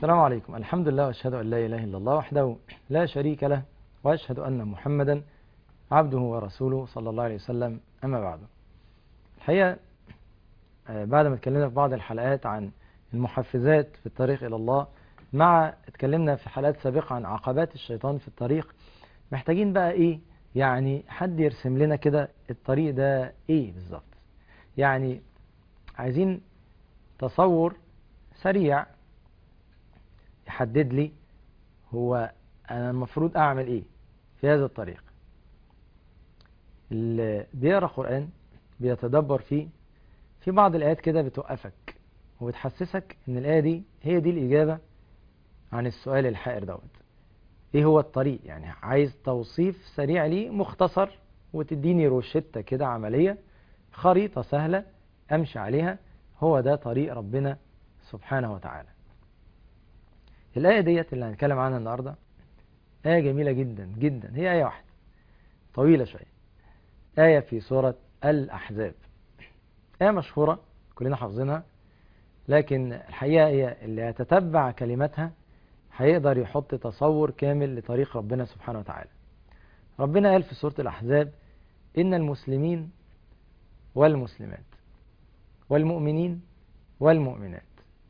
السلام عليكم الحمد لله واشهد ان لا اله الا الله وحده لا شريك له واشهد ان محمدا عبده ورسوله صلى الله عليه وسلم اما بعد الحقيقه آه، بعد ما اتكلمنا في بعض الحلقات عن المحفزات في الطريق الى الله مع اتكلمنا في حلقات سابقه عن عقبات الشيطان في الطريق محتاجين بقى ايه يعني حد يرسم لنا كده الطريق ده ايه بالظبط يعني عايزين تصور سريع يحدد لي هو انا المفروض اعمل ايه في هذا الطريق اللي بيقرا قران بيتدبر فيه في بعض الايات كده بتوقفك وبتحسسك ان الايه دي هي دي الاجابه عن السؤال الحائر دوت ايه هو الطريق يعني عايز توصيف سريع ليه مختصر وتديني روشتة كده عملية خريطة سهلة امشي عليها هو ده طريق ربنا سبحانه وتعالى الآية ديت اللي هنتكلم عنها النهاردة آية جميلة جدا جدا هي آية واحدة طويلة شوية آية في سورة الأحزاب آية مشهورة كلنا حافظينها لكن الحقيقة هي اللي يتتبع كلماتها هيقدر يحط تصور كامل لطريق ربنا سبحانه وتعالى ربنا قال في سورة الأحزاب إن المسلمين والمسلمات والمؤمنين والمؤمنات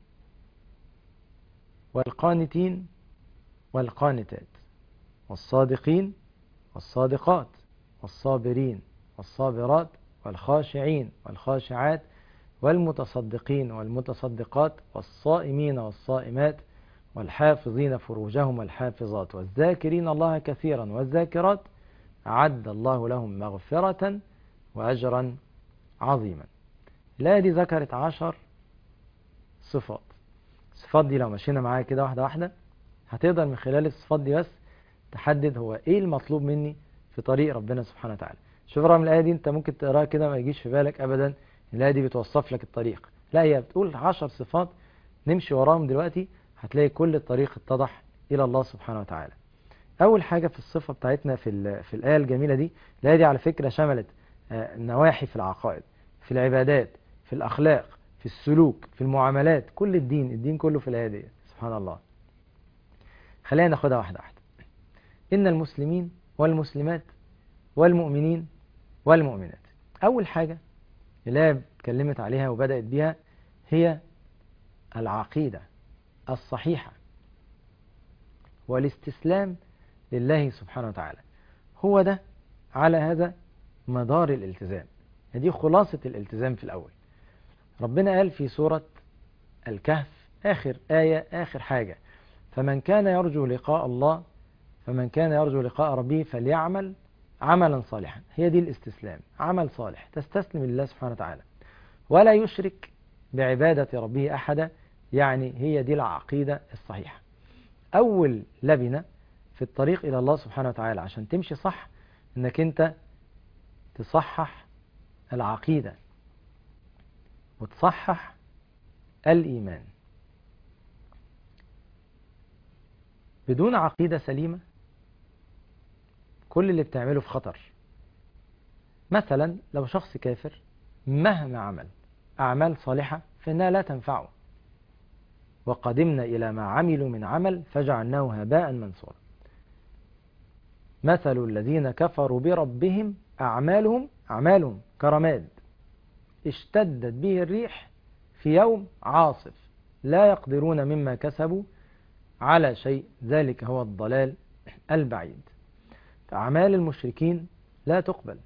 والقانتين والقانتات والصادقين والصادقات والصابرين والصابرات والخاشعين والخاشعات والمتصدقين والمتصدقات والصائمين والصائمات والحافظين فروجهم والحافظات والذاكرين الله كثيرا والذاكرات أعد الله لهم مغفرة وأجرا عظيما الآية دي ذكرت عشر صفات الصفات دي لو مشينا معايا كده واحدة واحدة هتقدر من خلال الصفات دي بس تحدد هو ايه المطلوب مني في طريق ربنا سبحانه وتعالى شوف رغم الآية دي انت ممكن تقراها كده ما يجيش في بالك أبدا الآية دي بتوصف لك الطريق لا هي بتقول عشر صفات نمشي وراهم دلوقتي هتلاقي كل الطريق اتضح إلى الله سبحانه وتعالى أول حاجة في الصفة بتاعتنا في, في الآية الجميلة دي الآية دي على فكرة شملت نواحي في العقائد في العبادات في الأخلاق في السلوك في المعاملات كل الدين الدين كله في الآية دي سبحان الله خلينا ناخدها واحدة واحدة إن المسلمين والمسلمات والمؤمنين والمؤمنات أول حاجة الآية اتكلمت عليها وبدأت بها هي العقيدة الصحيحة والاستسلام لله سبحانه وتعالى هو ده على هذا مدار الالتزام دي خلاصة الالتزام في الأول ربنا قال في سورة الكهف آخر آية آخر حاجة فمن كان يرجو لقاء الله فمن كان يرجو لقاء ربه فليعمل عملا صالحا هي دي الاستسلام عمل صالح تستسلم لله سبحانه وتعالى ولا يشرك بعبادة ربه أحدا يعني هي دي العقيدة الصحيحة أول لبنة في الطريق إلى الله سبحانه وتعالى عشان تمشي صح انك انت تصحح العقيدة وتصحح الإيمان بدون عقيدة سليمة كل اللي بتعمله في خطر مثلا لو شخص كافر مهما عمل أعمال صالحة فإنها لا تنفعه وقدمنا إلى ما عملوا من عمل فجعلناه هباء منصورا مثل الذين كفروا بربهم أعمالهم أعمالهم كرماد اشتدت به الريح في يوم عاصف لا يقدرون مما كسبوا على شيء ذلك هو الضلال البعيد فأعمال المشركين لا تقبل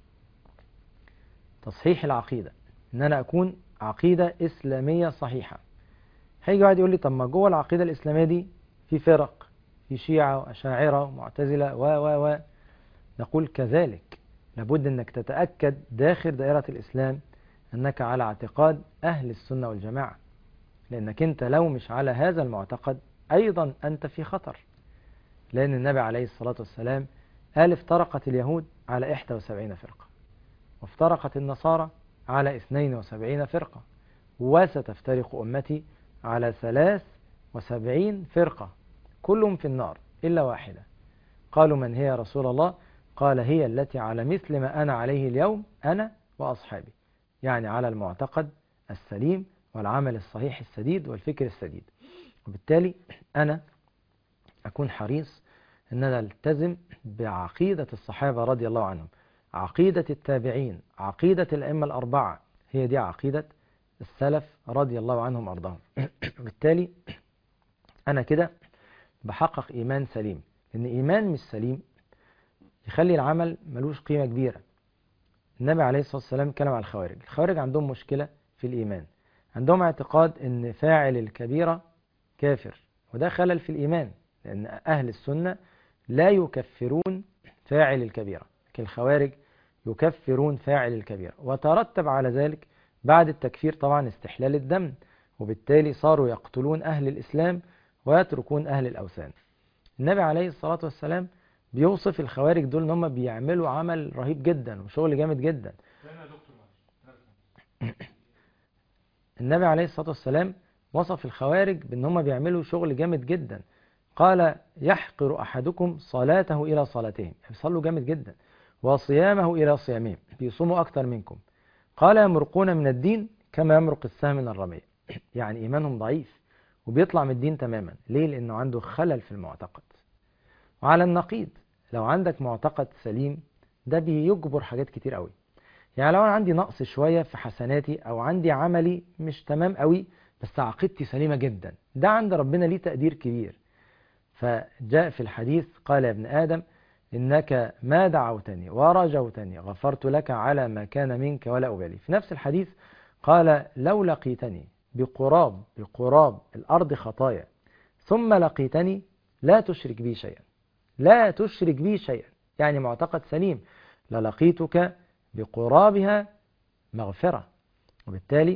تصحيح العقيدة ان انا اكون عقيدة اسلامية صحيحة هيجي واحد يقول لي طب ما جوه العقيدة الاسلامية دي في فرق في شيعة واشاعرة ومعتزلة و و و نقول كذلك لابد انك تتأكد داخل دائرة الاسلام انك على اعتقاد اهل السنة والجماعة لانك انت لو مش على هذا المعتقد ايضا انت في خطر لان النبي عليه الصلاة والسلام قال افترقت اليهود على 71 فرقة وافترقت النصارى على 72 فرقة وستفترق أمتي على 73 فرقة كلهم في النار إلا واحدة قالوا من هي رسول الله قال هي التي على مثل ما أنا عليه اليوم أنا وأصحابي يعني على المعتقد السليم والعمل الصحيح السديد والفكر السديد وبالتالي أنا أكون حريص أن أنا ألتزم بعقيدة الصحابة رضي الله عنهم عقيدة التابعين عقيدة الأئمة الأربعة هي دي عقيدة السلف رضي الله عنهم أرضاهم بالتالي أنا كده بحقق إيمان سليم لأن إيمان مش سليم يخلي العمل ملوش قيمة كبيرة النبي عليه الصلاة والسلام اتكلم على الخوارج الخوارج عندهم مشكلة في الإيمان عندهم اعتقاد أن فاعل الكبيرة كافر وده خلل في الإيمان لأن أهل السنة لا يكفرون فاعل الكبيرة لكن الخوارج يكفرون فاعل الكبيرة وترتب على ذلك بعد التكفير طبعا استحلال الدم وبالتالي صاروا يقتلون أهل الإسلام ويتركون أهل الأوثان النبي عليه الصلاة والسلام بيوصف الخوارج دول ان هم بيعملوا عمل رهيب جدا وشغل جامد جدا النبي عليه الصلاة والسلام وصف الخوارج بان هم بيعملوا شغل جامد جدا قال يحقر أحدكم صلاته إلى صلاتهم بيصلوا جامد جدا وصيامه إلى صيامهم بيصوموا أكتر منكم قال يمرقون من الدين كما يمرق السهم من الرمية يعني إيمانهم ضعيف وبيطلع من الدين تماما ليه لأنه عنده خلل في المعتقد وعلى النقيض لو عندك معتقد سليم ده بيجبر حاجات كتير قوي يعني لو انا عندي نقص شوية في حسناتي او عندي عملي مش تمام قوي بس عقيدتي سليمة جدا ده عند ربنا ليه تقدير كبير فجاء في الحديث قال يا ابن آدم إنك ما دعوتني ورجوتني غفرت لك على ما كان منك ولا أبالي في نفس الحديث قال لو لقيتني بقراب بقراب الأرض خطايا ثم لقيتني لا تشرك بي شيئا لا تشرك بي شيئا يعني معتقد سليم للقيتك بقرابها مغفرة وبالتالي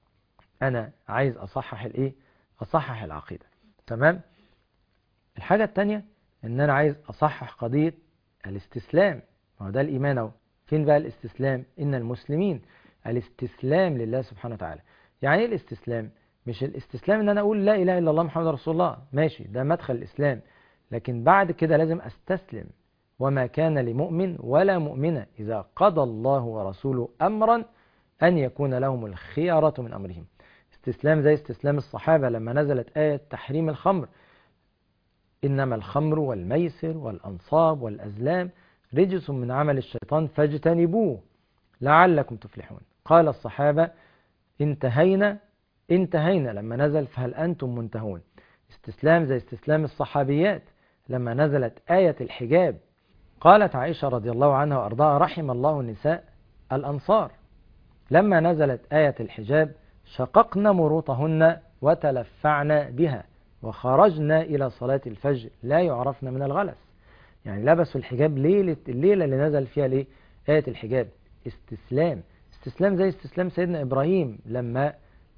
أنا عايز أصحح الإيه؟ أصحح العقيدة تمام؟ الحاجة التانية إن أنا عايز أصحح قضية الاستسلام ما هو ده الإيمان أهو فين بقى الاستسلام؟ إن المسلمين الاستسلام لله سبحانه وتعالى يعني إيه الاستسلام؟ مش الاستسلام إن أنا أقول لا إله إلا الله محمد رسول الله ماشي ده مدخل الإسلام لكن بعد كده لازم أستسلم وما كان لمؤمن ولا مؤمنة إذا قضى الله ورسوله أمرا أن يكون لهم الخيارة من أمرهم استسلام زي استسلام الصحابة لما نزلت آية تحريم الخمر إنما الخمر والميسر والأنصاب والأزلام رجس من عمل الشيطان فاجتنبوه لعلكم تفلحون قال الصحابة انتهينا انتهينا لما نزل فهل أنتم منتهون استسلام زي استسلام الصحابيات لما نزلت آية الحجاب قالت عائشة رضي الله عنها وأرضاها رحم الله النساء الأنصار لما نزلت آية الحجاب شققن مروطهن وتلفعن بها وخرجنا إلى صلاة الفجر لا يعرفن من الغلس يعني لبسوا الحجاب ليلة الليلة اللي نزل فيها ليه آية الحجاب استسلام استسلام زي استسلام سيدنا إبراهيم لما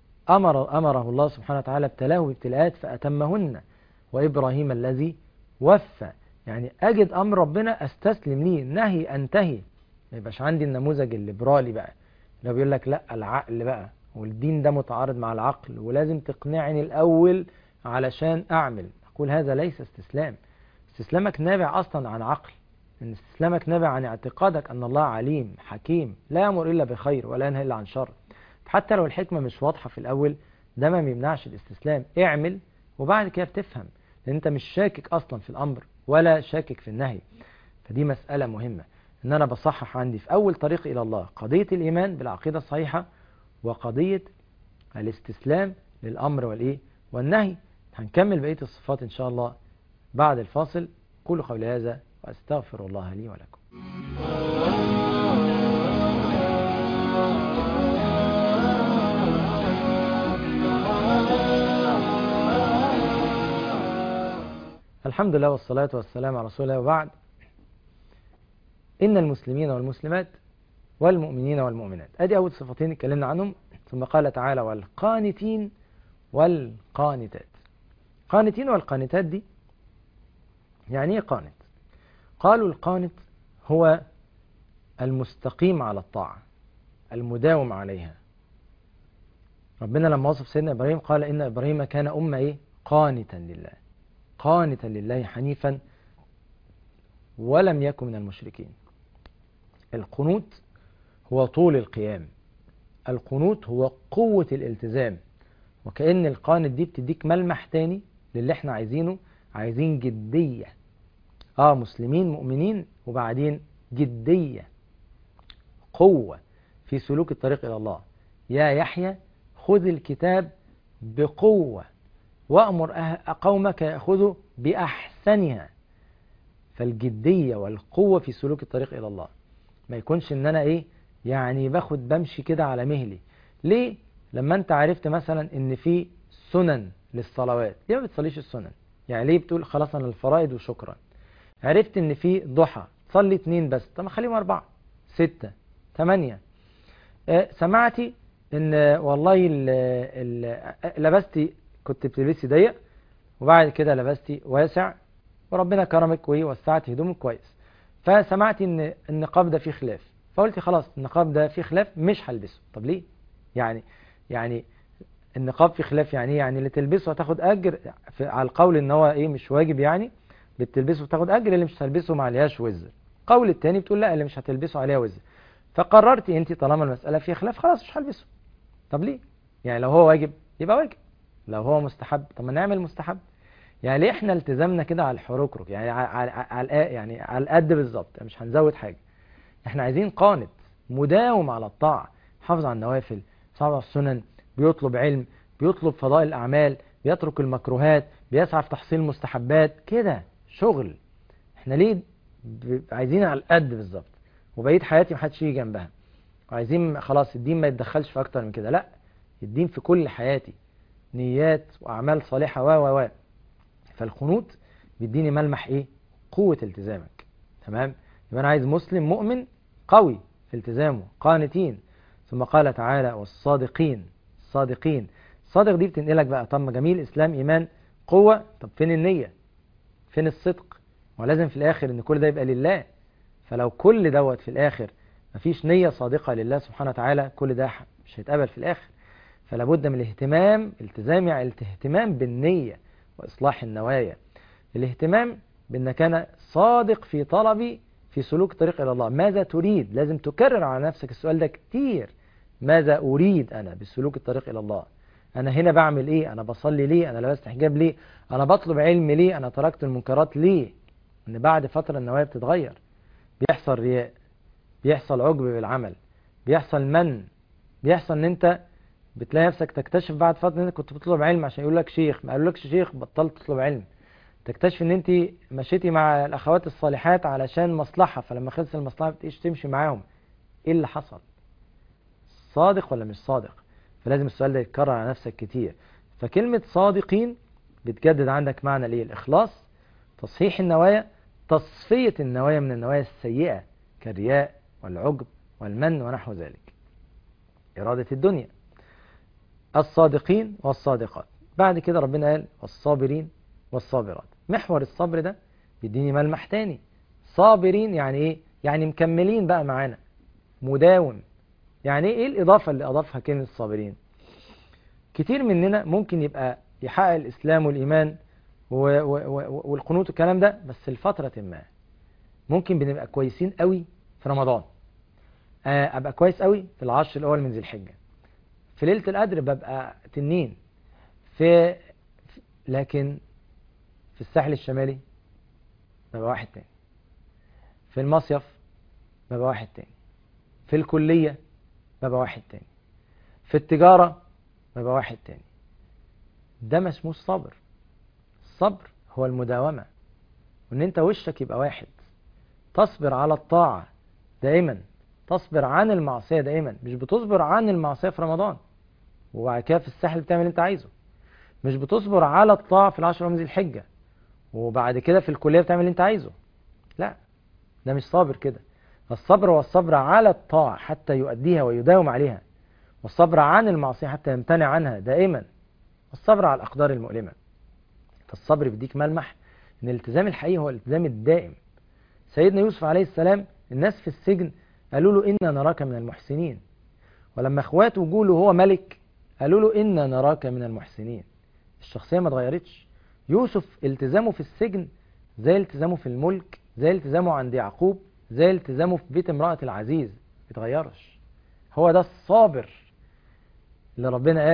أمر أمره الله سبحانه وتعالى ابتلاه بابتلاءات فأتمهن وإبراهيم الذي وفى يعني أجد أمر ربنا أستسلم ليه نهي أنتهي ما يبقاش عندي النموذج الليبرالي بقى لو بيقول لك لا العقل بقى والدين ده متعارض مع العقل ولازم تقنعني الأول علشان أعمل أقول هذا ليس استسلام استسلامك نابع أصلا عن عقل إن استسلامك نابع عن اعتقادك أن الله عليم حكيم لا يأمر إلا بخير ولا ينهى إلا عن شر حتى لو الحكمة مش واضحة في الأول ده ما بيمنعش الاستسلام اعمل وبعد كده بتفهم لأن أنت مش شاكك أصلا في الأمر ولا شاكك في النهي فدي مسألة مهمة ان انا بصحح عندي في اول طريق الى الله قضية الايمان بالعقيدة الصحيحة وقضية الاستسلام للامر والايه والنهي هنكمل بقية الصفات ان شاء الله بعد الفاصل كل قولي هذا واستغفر الله لي ولكم الحمد لله والصلاة والسلام على رسول الله وبعد إن المسلمين والمسلمات والمؤمنين والمؤمنات أدي أول صفتين اتكلمنا عنهم ثم قال تعالى والقانتين والقانتات قانتين والقانتات دي يعني ايه قانت قالوا القانت هو المستقيم على الطاعة المداوم عليها ربنا لما وصف سيدنا إبراهيم قال إن إبراهيم كان أمة إيه قانتا لله قانتا لله حنيفا ولم يكن من المشركين القنوت هو طول القيام القنوت هو قوة الالتزام وكأن القانت دي بتديك ملمح تاني للي احنا عايزينه عايزين جدية اه مسلمين مؤمنين وبعدين جدية قوة في سلوك الطريق إلى الله يا يحيى خذ الكتاب بقوة وأمر أه- قومك يأخذوا بأحسنها فالجدية والقوة في سلوك الطريق إلى الله ما يكونش إن أنا إيه يعني باخد بمشي كده على مهلي ليه لما أنت عرفت مثلا إن في سنن للصلوات ليه ما بتصليش السنن يعني ليه بتقول خلاص أنا الفرائض وشكرا عرفت إن في ضحى تصلي اتنين بس طب ما خليهم أربعة ستة ثمانية آه، سمعتي ان والله ال ال لبستي كنت بتلبسي ضيق وبعد كده لبستي واسع وربنا كرمك ووسعت هدومك كويس فسمعتي ان النقاب ده فيه خلاف فقلتي خلاص النقاب ده فيه خلاف مش هلبسه طب ليه يعني يعني النقاب فيه خلاف يعني ايه يعني اللي تلبسه هتاخد اجر في على القول ان هو ايه مش واجب يعني بتلبسه وتاخد اجر اللي مش هتلبسه ما عليهاش وزر القول التاني بتقول لا اللي مش هتلبسه عليها وزر فقررتي انت طالما المسألة فيها خلاف خلاص مش هلبسه طب ليه يعني لو هو واجب يبقى واجب لو هو مستحب طب ما نعمل مستحب يعني ليه احنا التزامنا كده على الحروكرك يعني على على يعني على القد بالظبط مش هنزود حاجة احنا عايزين قانت مداوم على الطاعة حافظ على النوافل صعب على السنن بيطلب علم بيطلب فضائل الأعمال بيترك المكروهات بيسعى في تحصيل المستحبات كده شغل احنا ليه ب- عايزين على القد بالظبط وبقيت حياتي محدش يجي جنبها وعايزين خلاص الدين ما يتدخلش في اكتر من كده لا الدين في كل حياتي نيات واعمال صالحه و و و فالقنوت بيديني ملمح ايه قوه التزامك تمام يبقى انا عايز مسلم مؤمن قوي في التزامه قانتين ثم قال تعالى والصادقين الصادقين الصادق دي بتنقلك بقى طب ما جميل اسلام ايمان قوه طب فين النيه فين الصدق ولازم في الاخر ان كل ده يبقى لله فلو كل دوت في الآخر مفيش نية صادقة لله سبحانه وتعالى كل ده مش هيتقبل في الآخر فلا بد من الاهتمام التزام يعني الاهتمام بالنية وإصلاح النوايا الاهتمام بأنك أنا صادق في طلبي في سلوك طريق إلى الله ماذا تريد لازم تكرر على نفسك السؤال ده كتير ماذا أريد أنا بسلوك الطريق إلى الله أنا هنا بعمل إيه أنا بصلي ليه أنا لبست حجاب ليه أنا بطلب علم ليه أنا تركت المنكرات ليه إن بعد فترة النوايا بتتغير بيحصل رياء بيحصل عجب بالعمل بيحصل من بيحصل ان انت بتلاقي نفسك تكتشف بعد فتره ان انت كنت بتطلب علم عشان يقول لك شيخ ما قالولكش شيخ بطلت تطلب علم تكتشف ان انت مشيتي مع الاخوات الصالحات علشان مصلحه فلما خلص المصلحه بتقيش تمشي معاهم ايه اللي حصل صادق ولا مش صادق فلازم السؤال ده يتكرر على نفسك كتير فكلمه صادقين بتجدد عندك معنى ليه الاخلاص تصحيح النوايا تصفية النوايا من النوايا السيئة كالرياء والعجب والمن ونحو ذلك إرادة الدنيا الصادقين والصادقات بعد كده ربنا قال والصابرين والصابرات محور الصبر ده بيديني ملمح تاني صابرين يعني ايه يعني مكملين بقى معانا مداوم يعني ايه الإضافة اللي أضافها كلمة الصابرين كتير مننا ممكن يبقى يحقق الإسلام والإيمان و- و- و- والقنوت والكلام ده بس لفترة ما ممكن بنبقى كويسين قوي في رمضان آه، ابقى كويس قوي في العشر الاول من ذي الحجة في ليلة القدر ببقى تنين في لكن في الساحل الشمالي ببقى واحد تاني في المصيف ببقى واحد تاني في الكلية ببقى واحد تاني في التجارة ببقى واحد تاني ده ما اسموش صبر الصبر هو المداومة وان انت وشك يبقى واحد تصبر على الطاعة دائما تصبر عن المعصية دائما مش بتصبر عن المعصية في رمضان وبعد كده في الساحل بتعمل اللي انت عايزه مش بتصبر على الطاعة في العشر من ذي الحجة وبعد كده في الكلية بتعمل اللي انت عايزه لا ده مش صابر كده الصبر هو الصبر على الطاعة حتى يؤديها ويداوم عليها والصبر عن المعصية حتى يمتنع عنها دائما والصبر على الأقدار المؤلمة فالصبر بيديك ملمح ان الالتزام الحقيقي هو الالتزام الدائم سيدنا يوسف عليه السلام الناس في السجن قالوا له إنا نراك من المحسنين ولما اخواته جوله هو ملك قالوا له إنا نراك من المحسنين الشخصية ما اتغيرتش يوسف التزامه في السجن زي التزامه في الملك زي التزامه عند يعقوب زي التزامه في بيت امرأة العزيز ما اتغيرش هو ده الصابر اللي ربنا قال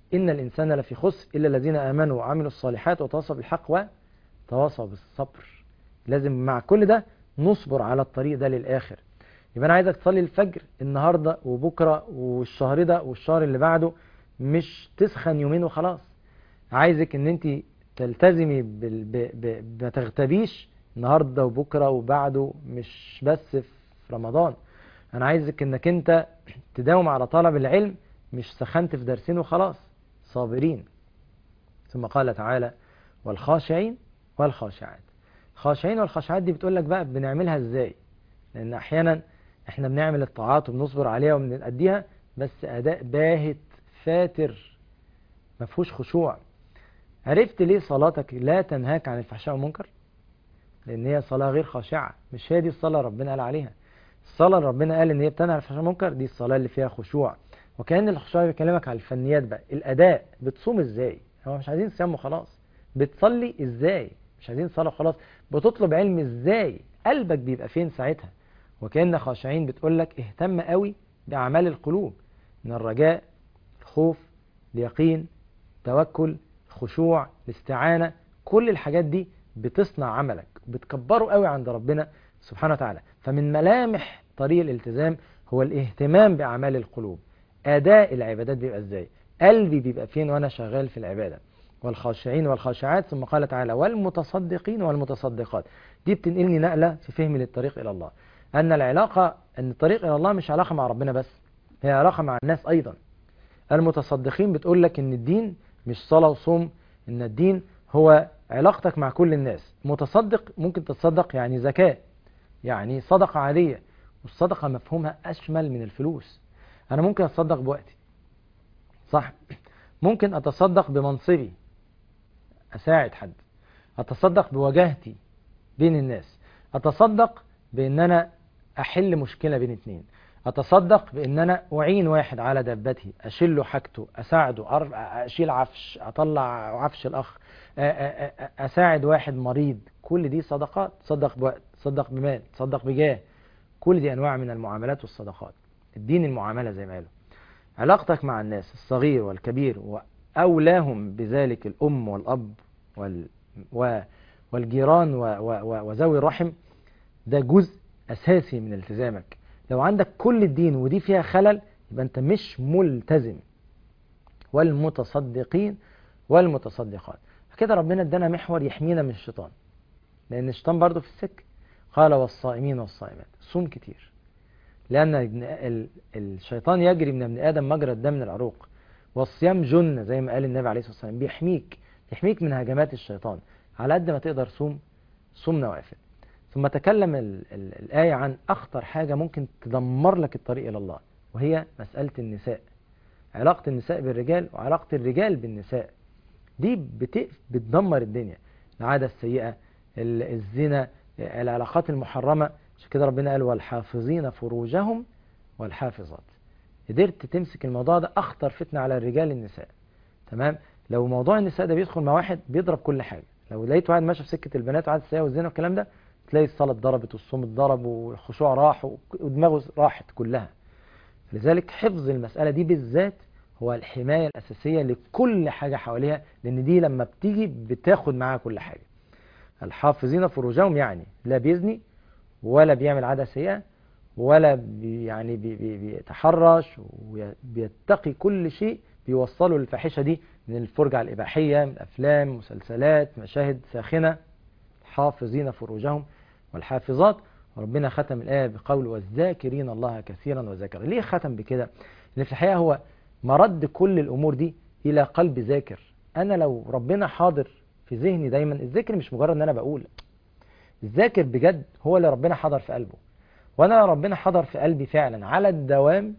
إن الإنسان لفي خسر إلا الذين آمنوا وعملوا الصالحات وتواصوا بالحق وتواصوا بالصبر لازم مع كل ده نصبر على الطريق ده للآخر يبقى أنا عايزك تصلي الفجر النهاردة وبكرة والشهر ده والشهر اللي بعده مش تسخن يومين وخلاص عايزك ان انت تلتزمي بال... ب... ب... ما تغتبيش النهارده وبكره وبعده مش بس في رمضان انا عايزك انك انت تداوم على طلب العلم مش سخنت في درسين وخلاص صابرين ثم قال تعالى والخاشعين والخاشعات الخاشعين والخاشعات دي بتقول لك بقى بنعملها ازاي لان احيانا احنا بنعمل الطاعات وبنصبر عليها وبنأديها بس اداء باهت فاتر ما فيهوش خشوع عرفت ليه صلاتك لا تنهاك عن الفحشاء والمنكر لان هي صلاة غير خاشعة مش هي دي الصلاة ربنا قال عليها الصلاة اللي ربنا قال ان هي بتنهى عن الفحشاء والمنكر دي الصلاة اللي فيها خشوع وكأن الخشوع بيكلمك على الفنيات بقى الاداء بتصوم ازاي هو مش عايزين صيام وخلاص بتصلي ازاي مش عايزين صلاة وخلاص بتطلب علم ازاي قلبك بيبقى فين ساعتها وكأن خاشعين بتقول لك اهتم قوي بأعمال القلوب من الرجاء الخوف اليقين توكل الخشوع الاستعانة كل الحاجات دي بتصنع عملك بتكبره قوي عند ربنا سبحانه وتعالى فمن ملامح طريق الالتزام هو الاهتمام بأعمال القلوب أداء العبادات بيبقى ازاي قلبي بيبقى فين وأنا شغال في العبادة والخاشعين والخاشعات ثم قال تعالى والمتصدقين والمتصدقات دي بتنقلني نقلة في فهم للطريق إلى الله أن العلاقة أن الطريق إلى الله مش علاقة مع ربنا بس هي علاقة مع الناس أيضا المتصدقين بتقول لك أن الدين مش صلاة وصوم أن الدين هو علاقتك مع كل الناس متصدق ممكن تتصدق يعني زكاة يعني صدقة عادية والصدقة مفهومها أشمل من الفلوس أنا ممكن أتصدق بوقتي صح ممكن أتصدق بمنصبي أساعد حد أتصدق بوجاهتي بين الناس أتصدق بأن أنا أحل مشكلة بين اتنين أتصدق بأن أنا أعين واحد على دابته أشيل له حاجته أساعده أشيل عفش أطلع عفش الأخ أساعد واحد مريض كل دي صدقات تصدق بوقت تصدق بمال تصدق بجاه كل دي أنواع من المعاملات والصدقات الدين المعاملة زي ما قالوا علاقتك مع الناس الصغير والكبير وأولاهم بذلك الأم والأب وال و والجيران و و وذوي الرحم ده جزء أساسي من التزامك لو عندك كل الدين ودي فيها خلل يبقى أنت مش ملتزم والمتصدقين والمتصدقات كده ربنا ادانا محور يحمينا من الشيطان لأن الشيطان برضه في السكة قال والصائمين والصائمات صوم كتير لأن الشيطان يجري من ابن آدم مجرى الدم من العروق والصيام جنة زي ما قال النبي عليه الصلاة والسلام بيحميك يحميك من هجمات الشيطان على قد ما تقدر صوم صوم نوافل ثم تكلم ال ال الآية عن أخطر حاجة ممكن تدمر لك الطريق إلى الله وهي مسألة النساء علاقة النساء بالرجال وعلاقة الرجال بالنساء دي بتدمر الدنيا العادة السيئة الزنا العلاقات المحرمة عشان كده ربنا قال والحافظين فروجهم والحافظات قدرت تمسك الموضوع ده أخطر فتنة على الرجال النساء تمام لو موضوع النساء ده بيدخل مع واحد بيضرب كل حاجة لو لقيت واحد ماشي في سكة البنات وعادة السيئة والزنا والكلام ده تلاقي الصلاة اتضربت والصوم اتضرب والخشوع راح ودماغه راحت كلها لذلك حفظ المسألة دي بالذات هو الحماية الأساسية لكل حاجة حواليها لأن دي لما بتيجي بتاخد معاها كل حاجة الحافظين فروجهم يعني لا بيزني ولا بيعمل عادة سيئة ولا بي يعني بي بي بيتحرش وبيتقي كل شيء بيوصله للفاحشة دي من الفرجة على الإباحية من أفلام مسلسلات مشاهد ساخنة حافظين فروجهم والحافظات وربنا ختم الآية بقول والذاكرين الله كثيرا وذاكرا ليه ختم بكده لأن في الحقيقة هو مرد كل الأمور دي إلى قلب ذاكر أنا لو ربنا حاضر في ذهني دايما الذكر مش مجرد أن أنا بقول الذاكر بجد هو اللي ربنا حضر في قلبه وأنا لو ربنا حضر في قلبي فعلا على الدوام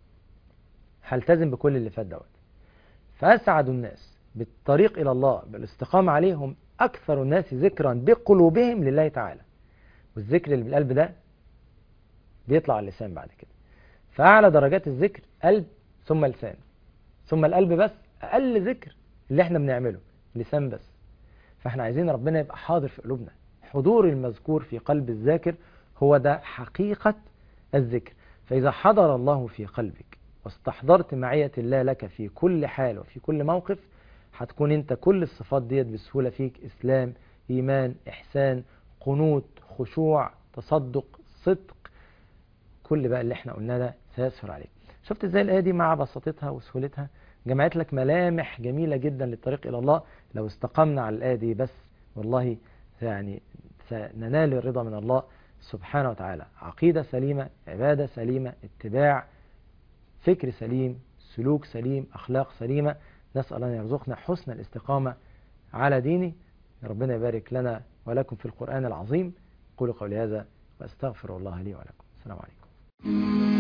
هلتزم بكل اللي فات دوت فأسعد الناس بالطريق إلى الله بالاستقامة عليهم أكثر الناس ذكرا بقلوبهم لله تعالى والذكر اللي بالقلب ده بيطلع على اللسان بعد كده فأعلى درجات الذكر قلب ثم لسان ثم القلب بس أقل ذكر اللي احنا بنعمله لسان بس فاحنا عايزين ربنا يبقى حاضر في قلوبنا حضور المذكور في قلب الذاكر هو ده حقيقة الذكر فإذا حضر الله في قلبك واستحضرت معية الله لك في كل حال وفي كل موقف هتكون انت كل الصفات ديت بسهولة فيك إسلام إيمان إحسان قنوت خشوع تصدق صدق كل بقى اللي احنا قلناه ده سيسهر عليك شفت ازاي الآية دي مع بساطتها وسهولتها جمعت لك ملامح جميلة جدا للطريق إلى الله لو استقمنا على الآية دي بس والله يعني سننال الرضا من الله سبحانه وتعالى عقيدة سليمة عبادة سليمة اتباع فكر سليم سلوك سليم أخلاق سليمة نسأل أن يرزقنا حسن الاستقامة على دينه ربنا يبارك لنا ولكم في القرآن العظيم قولوا قولي هذا وأستغفر الله لي ولكم السلام عليكم